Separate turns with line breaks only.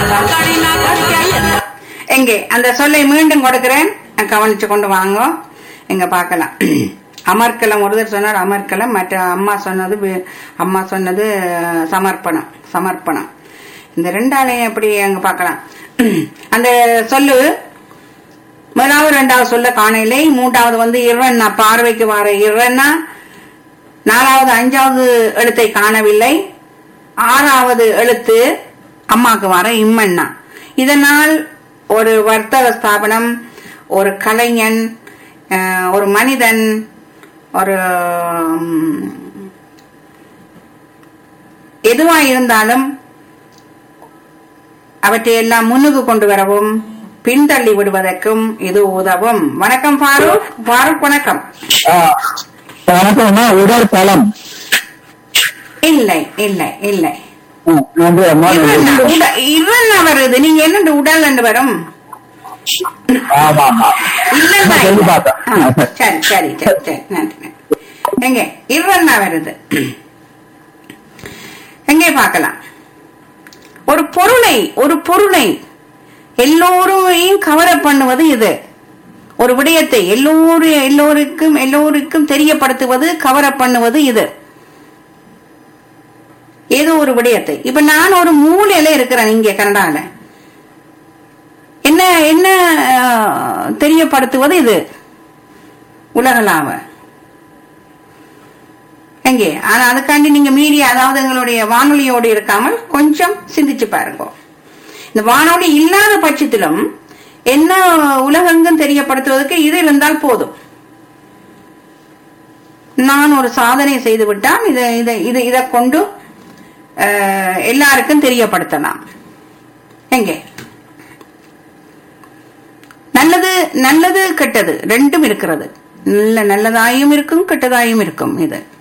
எங்கே அந்த சொல்லை மீண்டும் கொடுக்கிறேன் கவனிச்சு கொண்டு வாங்க எங்க பார்க்கலாம் அமர்க்கலம் ஒருத்தர் சொன்னார் அமர்க்கலம் மற்ற அம்மா சொன்னது வி- அம்மா சொன்னது அஹ், சமர்ப்பணம் சமர்ப்பணம் இந்த ரெண்டாலையும் எப்படி அங்க பார்க்கலாம் அந்த சொல்லு முதலாவது ரெண்டாவது சொல்ல காணலை மூன்றாவது வந்து இறைவன் பார்வைக்கு வர இறைவனா நாலாவது அஞ்சாவது எழுத்தை காணவில்லை ஆறாவது எழுத்து அம்மாக்கு வர இம்மண்ணா இதனால் ஒரு வர்த்தக ஸ்தாபனம் ஒரு கலைஞன் அஹ், ஒரு மனிதன் ஒரு ம், எதுவா இருந்தாலும் அவற்றை எல்லாம் முன்னுக்கு கொண்டு வரவும் பின்தள்ளி விடுவதற்கும் இது உதவும் வணக்கம் ஃபாரூக் ஃபாரூக் வணக்கம்
வணக்கம்மா உடல் பலம்
இல்லை இல்லை இல்லை
நன்றி அம்மா
இவன் உட- இவன் வருது நீங்க என்னண்டு உடல் என்று வரும்
ஆமா ஆமா
இல்லன்னா
சொல்லி
இல்ல.
பார்த்தேன்.
ஆ, சரி சரி சரி சரி நன்றி நன்றி. எங்க இவன்னா வருது எங்கே பார்க்கலாம் ஒரு பொருளை ஒரு பொருளை எல்லோரையும் கவர பண்ணுவது இது ஒரு விடயத்தை எல்லோரும் எல்லோருக்கும் எல்லோருக்கும் தெரியப்படுத்துவது கவர பண்ணுவது இது ஏதோ ஒரு விடயத்தை இப்ப நான் ஒரு மூலையில இருக்கிறேன் இங்க கனடால என்ன என்ன அஹ், தெரியப்படுத்துவது இது உலகளாவ எங்கே ஆனா அதுக்காண்டி நீங்க மீடியா அதாவது எங்களுடைய வானொலியோடு இருக்காமல் கொஞ்சம் சிந்திச்சு பாருங்க இந்த வானொலி இல்லாத பட்சத்திலும் என்ன உலகெங்கும் தெரியப்படுத்துவதற்கு இது இருந்தால் போதும் நான் ஒரு சாதனை செய்து விட்டால் இதை இதை இதை இதை கொண்டு அஹ், எல்லாருக்கும் தெரியப்படுத்தலாம் எங்கே நல்லது நல்லது கெட்டது ரெண்டும் இருக்கிறது நல்ல நல்லதாயும் இருக்கும் கெட்டதாயும் இருக்கும் இது